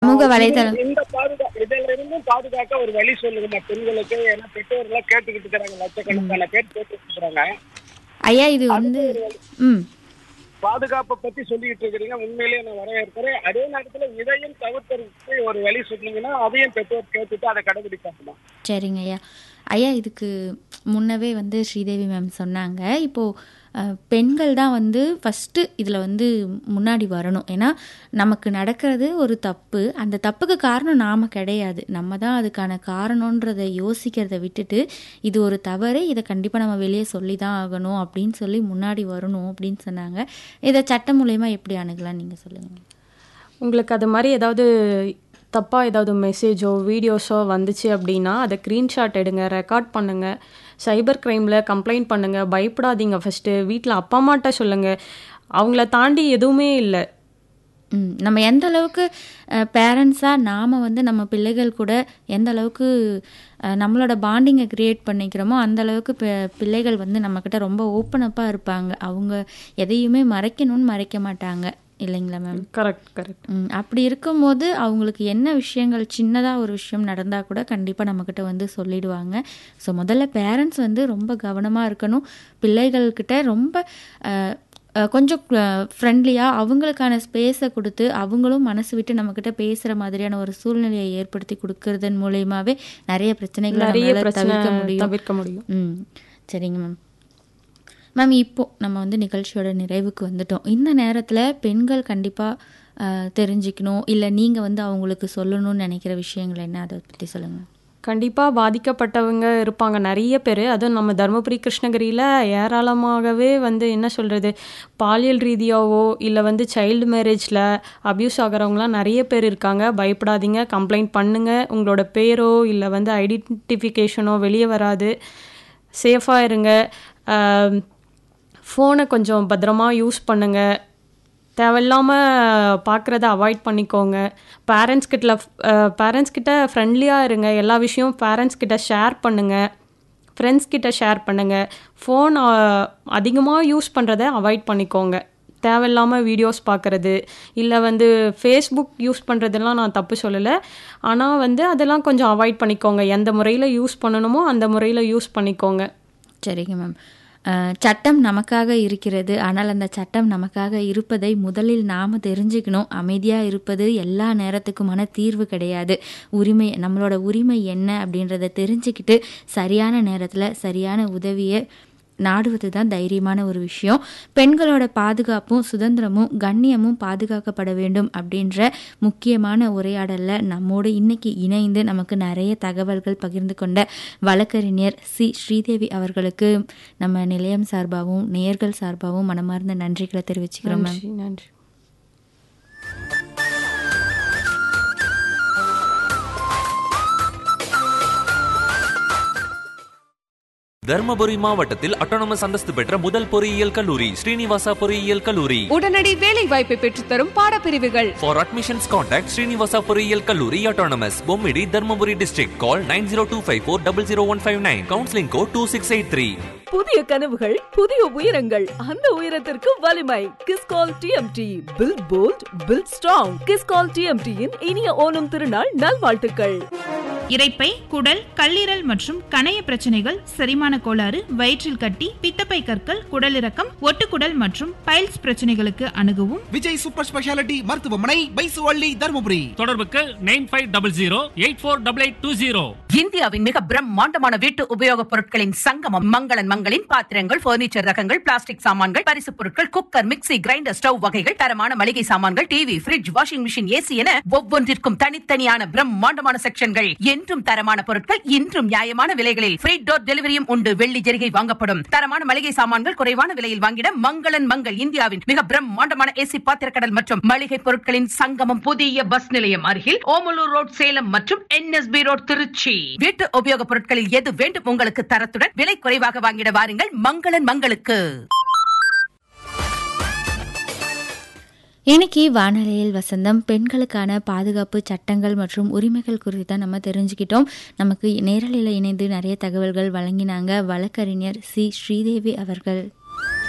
சமூக வலைதளம் இந்த பாதுகா இதுல இருந்தும் பாதுகாக்க ஒரு வழி சொல்லுங்கம்மா பெண்களுக்கு ஏன்னா பெற்றோர்கள் கேட்டுக்கிட்டு இருக்கிறாங்க லட்சக்கணக்கான பேர் கேட்டுக்கிட்டு இருக்கிறாங்க ஐயா இது வந்து ம் பாதுகாப்பை பத்தி சொல்லிட்டு இருக்கிறீங்க உண்மையிலேயே நான் வரவேற்கிறேன் அதே நேரத்துல இதையும் தவிர்க்கிறதுக்கு ஒரு வழி சொன்னீங்கன்னா அதையும் பெற்றோர் கேட்டுட்டு அதை கடைபிடிப்பாங்கம்மா சரிங்க ஐயா ஐயா இதுக்கு முன்னவே வந்து ஸ்ரீதேவி மேம் சொன்னாங்க இப்போது அஹ், பெண்கள் தான் வந்து ஃபஸ்ட்டு இதில் வந்து முன்னாடி வரணும் ஏன்னா நமக்கு நடக்கிறது ஒரு தப்பு அந்த தப்புக்கு காரணம் நாம் கிடையாது நம்ம தான் அதுக்கான காரணன்றதை யோசிக்கிறத விட்டுட்டு இது ஒரு தவறு இதை கண்டிப்பாக நம்ம வெளியே சொல்லி தான் ஆகணும் அப்படின்னு சொல்லி முன்னாடி வரணும் அப்படின்னு சொன்னாங்க இதை சட்டம் மூலயமா எப்படி அணுகலாம் நீங்கள் சொல்லுங்கள் உங்களுக்கு அது மாதிரி ஏதாவது தப்பாக ஏதாவது மெசேஜோ வீடியோஸோ வந்துச்சு அப்படின்னா அதை ஸ்க்ரீன்ஷாட் எடுங்க ரெக்கார்ட் பண்ணுங்கள் சைபர் க்ரைமில் கம்ப்ளைண்ட் பண்ணுங்கள் பயப்படாதீங்க ஃபஸ்ட்டு வீட்டில் அப்பா அம்மாட்ட சொல்லுங்கள் அவங்கள தாண்டி எதுவுமே இல்லை ம் நம்ம எந்த அளவுக்கு பேரண்ட்ஸாக நாம் வந்து நம்ம பிள்ளைகள் கூட எந்த அளவுக்கு அஹ், நம்மளோட பாண்டிங்கை க்ரியேட் பண்ணிக்கிறோமோ அந்த அளவுக்கு பி- பிள்ளைகள் வந்து நம்மக்கிட்ட ரொம்ப ஓப்பன் அப்பாக இருப்பாங்க அவங்க எதையுமே மறைக்கணும்னு மறைக்க மாட்டாங்க இல்லைங்களா மேம் கரெக்ட் கரெக்ட் ம், அப்படி இருக்கும்போது அவங்களுக்கு என்ன விஷயங்கள் சின்னதாக ஒரு விஷயம் நடந்தால் கூட கண்டிப்பாக நம்மக்கிட்ட வந்து சொல்லிடுவாங்க ஸோ முதல்ல பேரண்ட்ஸ் வந்து ரொம்ப கவனமாக இருக்கணும் பிள்ளைகள்கிட்ட ரொம்ப அஹ், அஹ், கொஞ்சம் ஃப்ரெண்ட்லியாக அவங்களுக்கான ஸ்பேஸை கொடுத்து அவங்களும் மனசு விட்டு நம்மக்கிட்ட பேசுகிற மாதிரியான ஒரு சூழ்நிலையை ஏற்படுத்தி கொடுக்கறதன் மூலயமாவே நிறைய பிரச்சனைகளை நிறைய நம்மளால பிரச்சனை தவிர்க்க முடியும் தவிர்க்க முடியும் ம் சரிங்க மேம் மேம் இப்போ நம்ம வந்து நிகழ்ச்சியோட நிறைவுக்கு வந்துட்டோம் இந்த நேரத்தில் பெண்கள் கண்டிப்பாக தெரிஞ்சுக்கணும் இல்லை நீங்கள் வந்து அவங்களுக்கு சொல்லணும்னு நினைக்கிற விஷயங்கள் என்ன அதை பற்றி சொல்லுங்கள் கண்டிப்பாக பாதிக்கப்பட்டவங்க இருப்பாங்க நிறைய பேர் அதுவும் நம்ம தருமபுரி கிருஷ்ணகிரியில் ஏராளமாகவே வந்து என்ன சொல்கிறது பாலியல் ரீதியாவோ இல்லை வந்து சைல்டு மேரேஜில் அப்யூஸ் ஆகிறவங்களாம் நிறைய பேர் இருக்காங்க பயப்படாதீங்க கம்ப்ளைண்ட் பண்ணுங்கள் உங்களோட பேரோ இல்லை வந்து ஐடென்டிஃபிகேஷனோ வெளியே வராது சேஃபாக இருங்க ஃபோனை கொஞ்சம் பத்திரமா யூஸ் பண்ணுங்கள் தேவையில்லாமல் பார்க்குறத அவாய்ட் பண்ணிக்கோங்க பேரண்ட்ஸ் கிட்ட பேரண்ட்ஸ் கிட்ட ஃப்ரெண்ட்லியாக இருங்க எல்லா விஷயமும் பேரண்ட்ஸ் கிட்ட ஷேர் பண்ணுங்கள் ஃப்ரெண்ட்ஸ் கிட்ட ஷேர் பண்ணுங்கள் ஃபோன் அதிகமாக யூஸ் பண்ணுறத அவாய்ட் பண்ணிக்கோங்க தேவையில்லாமல் வீடியோஸ் பார்க்குறது இல்லை வந்து ஃபேஸ்புக் யூஸ் பண்ணுறதெல்லாம் நான் தப்பு சொல்லலை ஆனால் வந்து அதெல்லாம் கொஞ்சம் அவாய்ட் பண்ணிக்கோங்க எந்த முறையில் யூஸ் பண்ணணுமோ அந்த முறையில் யூஸ் பண்ணிக்கோங்க சரிங்க மேம் அஹ், சட்டம் நமக்காக இருக்கிறது ஆனால் அந்த சட்டம் நமக்காக இருப்பதை முதலில் நாம் தெரிஞ்சுக்கணும் அமைதியாக இருப்பது எல்லா நேரத்துக்குமான தீர்வு கிடையாது உரிமை நம்மளோட உரிமை என்ன அப்படின்றத தெரிஞ்சுக்கிட்டு சரியான நேரத்தில் சரியான உதவியை நாடுவது தான் தைரியமான ஒரு விஷயம் பெண்களோட பாதுகாப்பும் சுதந்திரமும் கண்ணியமும் பாதுகாக்கப்பட வேண்டும் அப்படின்ற முக்கியமான உரையாடலில் நம்மோடு இன்னைக்கு இணைந்து நமக்கு நிறைய தகவல்கள் பகிர்ந்து கொண்ட வழக்கறிஞர் சி ஸ்ரீதேவி அவர்களுக்கு நம்ம நிலையம் சார்பாகவும் நேயர்கள் சார்பாகவும் மனமார்ந்த நன்றிகளை தெரிவிச்சுக்கிறோம் மேம் நன்றி நன்றி தர்மபுரி மாவட்டத்தில் அட்டானமஸ் அந்தஸ்து பெற்ற முதல் பொறியியல் கல்லூரி ஸ்ரீனிவாசா பொறியியல் கல்லூரி உடனடி வேலை வாய்ப்பை பெற்றுத்தரும் பாடப்பிரிவுகள் For admissions, contact Srinivasa பொறியியல் கல்லூரி autonomous Bommidi Dharmapuri district. Call 90254-00159. Counseling code 2683. புதிய கனவுகள் புதிய உயரங்கள் அந்த உயரத்திற்கு வலிமை Kiscol TMT build bold build strong Kiscol டிஎம்டியின் இனிய ஓணம் திருநாள் நல்வாழ்த்துக்கள் இரைப்பை குடல் கல்லீரல் மற்றும் கணைய பிரச்சனைகள் செரிமான கோளாறு வயிற்றில் கட்டி பித்தப்பை கற்கள் குடலிறக்கம் ஒட்டுக்குடல் மற்றும் பைல்ஸ் பிரச்சனைகளுக்கு அணுகவும் விஜய் சூப்பர் ஸ்பெஷாலிட்டி மருத்துவமனை பைசுவள்ளி தருமபுரி தொடர்புக்கு nine five double zero eight four double eight two zero இந்தியாவின் மிக பிரம்மாண்டமான வீட்டு உபயோகப் பொருட்களின் சங்கமம் மங்களன் மங்களின் பாத்திரங்கள் பர்னிச்சர் ரகங்கள் பிளாஸ்டிக் சாமான்கள் பரிசுப் பொருட்கள் குக்கர் மிக்ஸி கிரைண்டர் ஸ்டவ் வகைகள் தரமான மளிகை சாமான்கள் TV fridge washing machine AC என ஒவ்வொன்றிற்கும் தனித்தனியான பிரம்மாண்டமான செக்ஷன்கள் என்றும் தரமான பொருட்கள் இன்றும் நியாயமான விலைகளில் ஃப்ரீ டோர் டெலிவரியும் உண்டு வெள்ளி ஜெரிகை வாங்கப்படும் தரமான மளிகை சாமான்கள் குறைவான விலையில் வாங்கிட மங்களன் மங்கள் இந்தியாவின் மிக பிரம்மாண்டமான ஏசி பாத்திரக்கடல் மற்றும் மளிகை பொருட்களின் சங்கமம் புதிய பஸ் நிலையம் அருகில் ஓமலூர் ரோட் சேலம் மற்றும் என்எஸ்பி ரோட் திருச்சி வீட்டு உபயோகப் பொருட்களில் எது வேண்டும் உங்களுக்கு தரத்துடன் விலை குறைவாக வாங்கிட வாருங்கள் மங்களன் மங்களுக்கு இன்னைக்கு வானொலியில் வசந்தம் பெண்களுக்கான பாதுகாப்பு சட்டங்கள் மற்றும் உரிமைகள் குறித்து தான் நம்ம தெரிஞ்சுக்கிட்டோம் நமக்கு நேரலையில் இணைந்து நிறைய தகவல்கள் வழங்கினாங்க வழக்கறிஞர் சி ஸ்ரீதேவி அவர்கள்